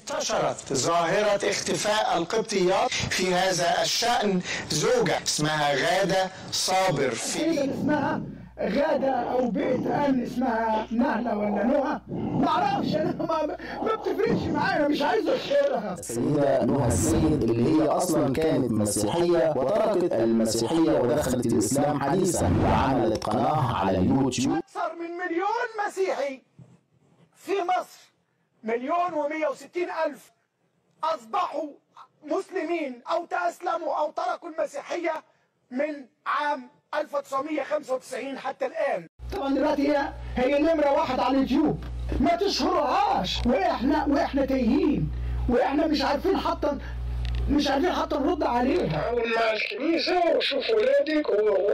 انتشرت ظاهرة اختفاء القبطيات في هذا الشأن زوجة اسمها غادة صابر في اسمها غادة أو بيت أمن اسمها نهلة ولا نهى معرفش أنا ما, ما بتفرقش معايا مش عايز أشهرها السيدة نهى السيد اللي هي أصلا كانت مسيحية وتركت المسيحية ودخلت الإسلام حديثا وعملت قناة على اليوتيوب أكثر من مليون مسيحي في مصر مليون ومية وستين ألف أصبحوا مسلمين أو تأسلموا أو تركوا المسيحية من عام 1995 حتى الآن طبعا دلوقتي هي هي نمرة واحد على اليوتيوب ما تشهرهاش وإحنا وإحنا تايهين وإحنا مش عارفين حتى مش عارفين حتى نرد عليها حاول مع الكنيسة وشوف ولادك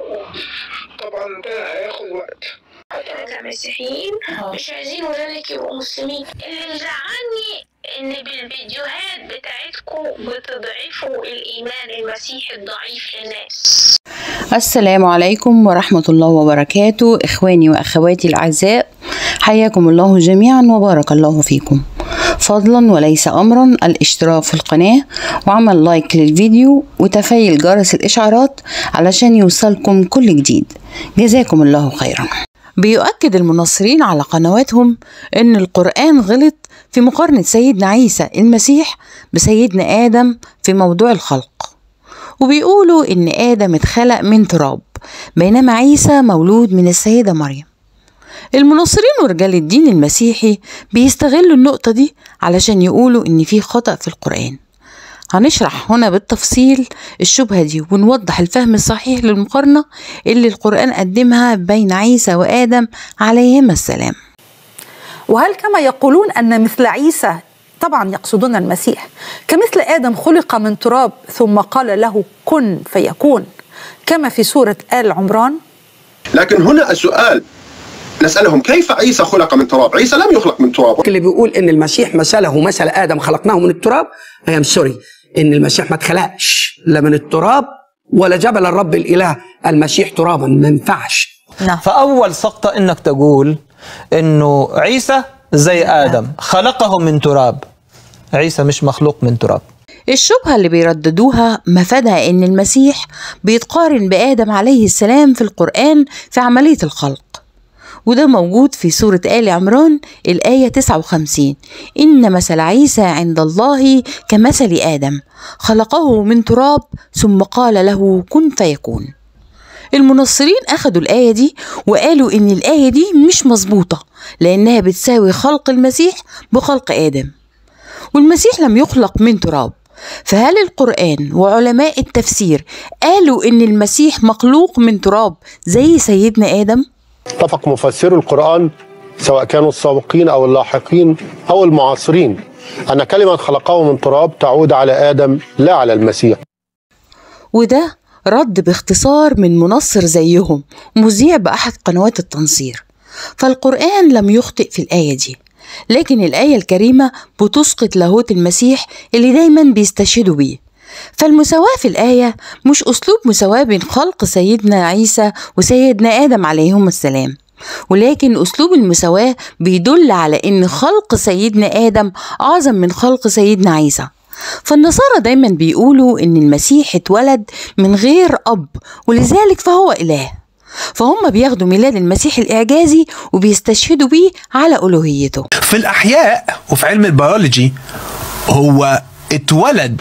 وطبعا ده هياخد وقت احنا كمسيحيين مش عايزين ولادك يبقوا مسلمين اللي زعلني ان بالفيديوهات بتاعتكم بتضعفوا الايمان المسيحي الضعيف للناس السلام عليكم ورحمة الله وبركاته إخواني وأخواتي الأعزاء حياكم الله جميعا وبارك الله فيكم فضلا وليس أمرا الاشتراك في القناة وعمل لايك للفيديو وتفعيل جرس الإشعارات علشان يوصلكم كل جديد جزاكم الله خيرا بيؤكد المنصرين على قنواتهم أن القرآن غلط في مقارنة سيدنا عيسى المسيح بسيدنا آدم في موضوع الخلق وبيقولوا إن آدم اتخلق من تراب بينما عيسى مولود من السيدة مريم المناصرين ورجال الدين المسيحي بيستغلوا النقطة دي علشان يقولوا إن في خطأ في القرآن هنشرح هنا بالتفصيل الشبهة دي ونوضح الفهم الصحيح للمقارنة اللي القرآن قدمها بين عيسى وآدم عليهما السلام وهل كما يقولون أن مثل عيسى طبعا يقصدون المسيح كمثل آدم خلق من تراب ثم قال له كن فيكون كما في سورة آل عمران لكن هنا السؤال نسألهم كيف عيسى خلق من تراب عيسى لم يخلق من تراب اللي بيقول ان المسيح مثله مثل ادم خلقناه من التراب اي ام سوري ان المسيح ما اتخلقش لا من التراب ولا جبل الرب الاله المسيح ترابا ما ينفعش نعم فأول سقطة إنك تقول إنه عيسى زي آدم خلقه من تراب عيسى مش مخلوق من تراب الشبهة اللي بيرددوها مفادها إن المسيح بيتقارن بآدم عليه السلام في القرآن في عملية الخلق وده موجود في سورة آل عمران الآية 59 إن مثل عيسى عند الله كمثل آدم خلقه من تراب ثم قال له كن فيكون المنصرين أخدوا الآية دي وقالوا إن الآية دي مش مظبوطة لأنها بتساوي خلق المسيح بخلق آدم والمسيح لم يخلق من تراب فهل القرآن وعلماء التفسير قالوا إن المسيح مخلوق من تراب زي سيدنا آدم؟ اتفق مفسرو القرآن سواء كانوا السابقين أو اللاحقين أو المعاصرين أن كلمة خلقه من تراب تعود على آدم لا على المسيح وده رد باختصار من منصر زيهم مذيع بأحد قنوات التنصير فالقرآن لم يخطئ في الآية دي لكن الآية الكريمة بتسقط لاهوت المسيح اللي دايما بيستشهدوا بيه فالمساواة في الآية مش أسلوب مساواة بين خلق سيدنا عيسى وسيدنا آدم عليهم السلام ولكن أسلوب المساواة بيدل على إن خلق سيدنا آدم أعظم من خلق سيدنا عيسى فالنصارى دايما بيقولوا إن المسيح اتولد من غير أب ولذلك فهو إله فهم بياخدوا ميلاد المسيح الإعجازي وبيستشهدوا بيه على ألوهيته في الأحياء وفي علم البيولوجي هو اتولد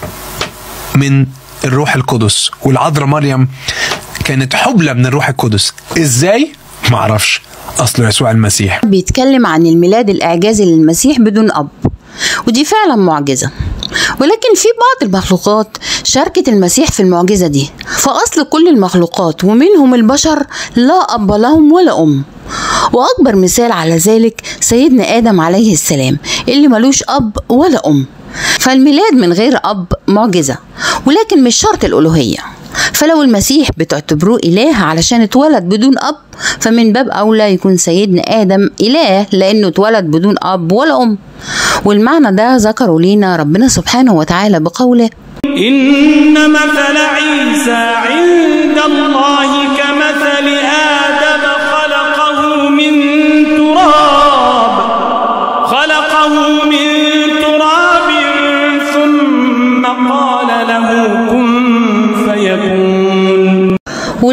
من الروح القدس والعذراء مريم كانت حبلى من الروح القدس ازاي معرفش اصل يسوع المسيح بيتكلم عن الميلاد الإعجازي للمسيح بدون أب ودي فعلا معجزة ولكن في بعض المخلوقات شاركت المسيح في المعجزة دي فأصل كل المخلوقات ومنهم البشر لا أب لهم ولا أم وأكبر مثال على ذلك سيدنا آدم عليه السلام اللي ملوش أب ولا أم فالميلاد من غير أب معجزة ولكن مش شرط الألوهية فلو المسيح بتعتبروه إله علشان اتولد بدون أب فمن باب أولى يكون سيدنا آدم إله لأنه اتولد بدون أب ولا أم والمعنى ده ذكروا لينا ربنا سبحانه وتعالى بقوله إن مثل عيسى عند الله كمثل آدم خلقه من تراب خلقه من تراب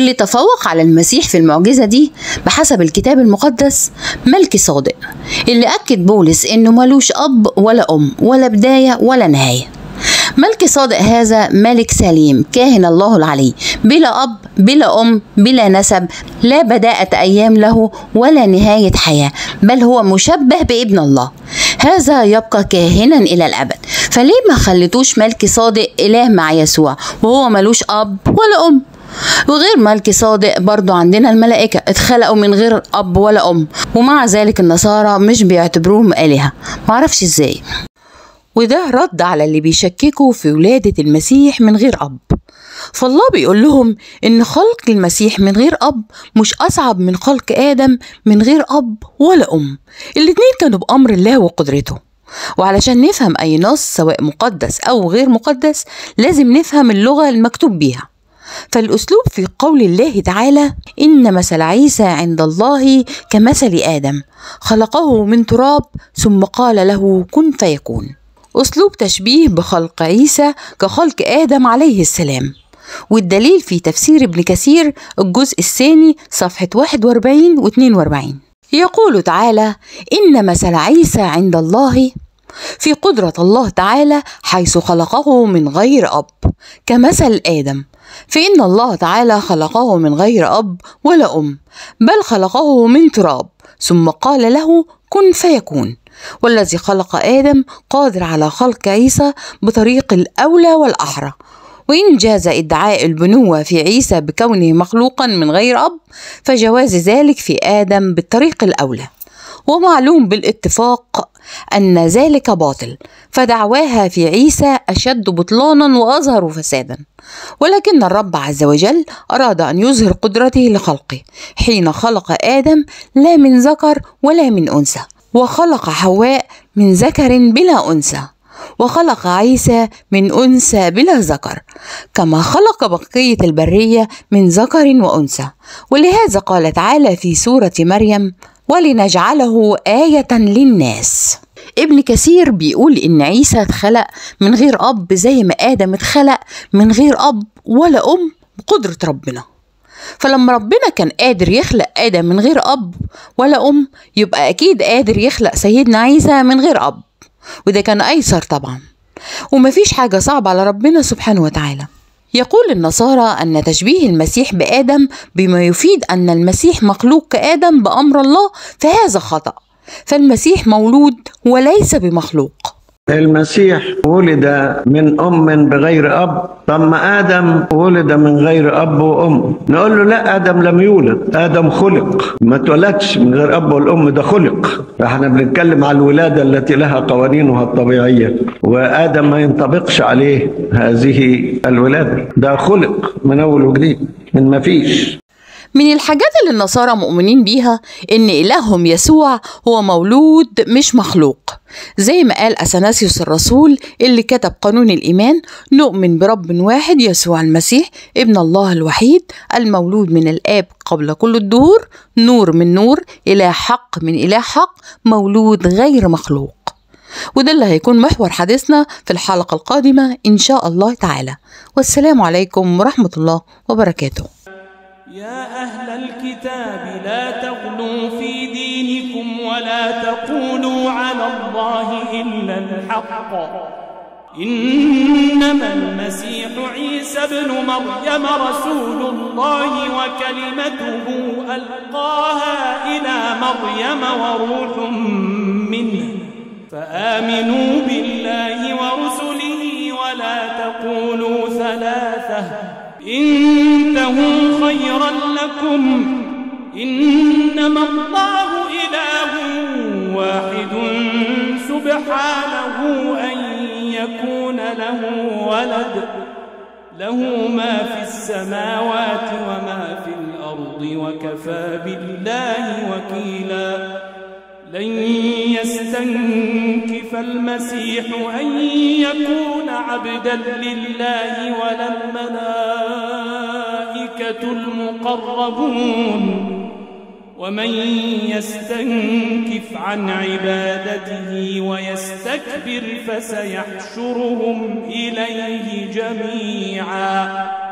واللي تفوق على المسيح في المعجزة دي بحسب الكتاب المقدس ملك صادق اللي أكد بولس إنه ملوش أب ولا أم ولا بداية ولا نهاية ملك صادق هذا ملك سليم كاهن الله العلي بلا أب بلا أم بلا نسب لا بداءة أيام له ولا نهاية حياة بل هو مشبه بابن الله هذا يبقى كاهنا إلى الأبد فليه ما خليتوش ملك صادق إله مع يسوع وهو ملوش أب ولا أم وغير ملك صادق برضو عندنا الملائكة اتخلقوا من غير أب ولا أم ومع ذلك النصارى مش بيعتبروهم آلهة معرفش ازاي وده رد على اللي بيشككوا في ولادة المسيح من غير أب فالله بيقول لهم إن خلق المسيح من غير أب مش أصعب من خلق آدم من غير أب ولا أم الاتنين كانوا بأمر الله وقدرته وعلشان نفهم أي نص سواء مقدس أو غير مقدس لازم نفهم اللغة المكتوب بيها فالأسلوب في قول الله تعالى إن مثل عيسى عند الله كمثل آدم خلقه من تراب ثم قال له كن فيكون أسلوب تشبيه بخلق عيسى كخلق آدم عليه السلام والدليل في تفسير ابن كثير الجزء الثاني صفحة 41 و 42 يقول تعالى إن مثل عيسى عند الله في قدرة الله تعالى حيث خلقه من غير أب كمثل آدم فإن الله تعالى خلقه من غير أب ولا أم بل خلقه من تراب ثم قال له كن فيكون والذي خلق آدم قادر على خلق عيسى بطريق الأولى والأحرى وإن جاز ادعاء البنوة في عيسى بكونه مخلوقا من غير أب فجواز ذلك في آدم بالطريق الأولى ومعلوم بالاتفاق أن ذلك باطل فدعواها في عيسى أشد بطلانا وأظهر فسادا ولكن الرب عز وجل أراد أن يظهر قدرته لخلقه حين خلق آدم لا من ذكر ولا من أنثى وخلق حواء من ذكر بلا أنثى وخلق عيسى من أنثى بلا ذكر كما خلق بقية البرية من ذكر وأنثى ولهذا قال تعالى في سورة مريم ولنجعله آية للناس ابن كثير بيقول إن عيسى اتخلق من غير أب زي ما آدم اتخلق من غير أب ولا أم بقدرة ربنا فلما ربنا كان قادر يخلق آدم من غير أب ولا أم يبقى أكيد قادر يخلق سيدنا عيسى من غير أب وده كان أيسر طبعا ومفيش حاجة صعبة على ربنا سبحانه وتعالى يقول النصارى أن تشبيه المسيح بآدم بما يفيد أن المسيح مخلوق كآدم بأمر الله فهذا خطأ فالمسيح مولود وليس بمخلوق المسيح ولد من أم بغير أب طب ما آدم ولد من غير أب وأم نقول له لا آدم لم يولد آدم خلق ما اتولدش من غير أب والأم ده خلق احنا بنتكلم على الولادة التي لها قوانينها الطبيعية وآدم ما ينطبقش عليه هذه الولادة ده خلق من أول وجديد من ما فيش من الحاجات اللي النصارى مؤمنين بيها إن إلههم يسوع هو مولود مش مخلوق زي ما قال أثناسيوس الرسول اللي كتب قانون الإيمان نؤمن برب واحد يسوع المسيح ابن الله الوحيد المولود من الآب قبل كل الدهور نور من نور إله حق من إله حق مولود غير مخلوق وده اللي هيكون محور حديثنا في الحلقة القادمة إن شاء الله تعالى والسلام عليكم ورحمة الله وبركاته يا أهل الكتاب لا تغلوا في دينكم ولا تقولوا على الله إلا الحق إنما المسيح عيسى ابن مريم رسول الله وكلمته ألقاها إلى مريم وروح منه فآمنوا بالله ورسله ولا تقولوا ثلاثة انتهوا خيرا لكم إنما الله إله واحد سبحانه أن يكون له ولد له ما في السماوات وما في الأرض وكفى بالله وكيلا لن يستنكف المسيح أن يكون عبدا لله ولا الملائكة المقربون ومن يستنكف عن عبادته ويستكبر فسيحشرهم إليه جميعا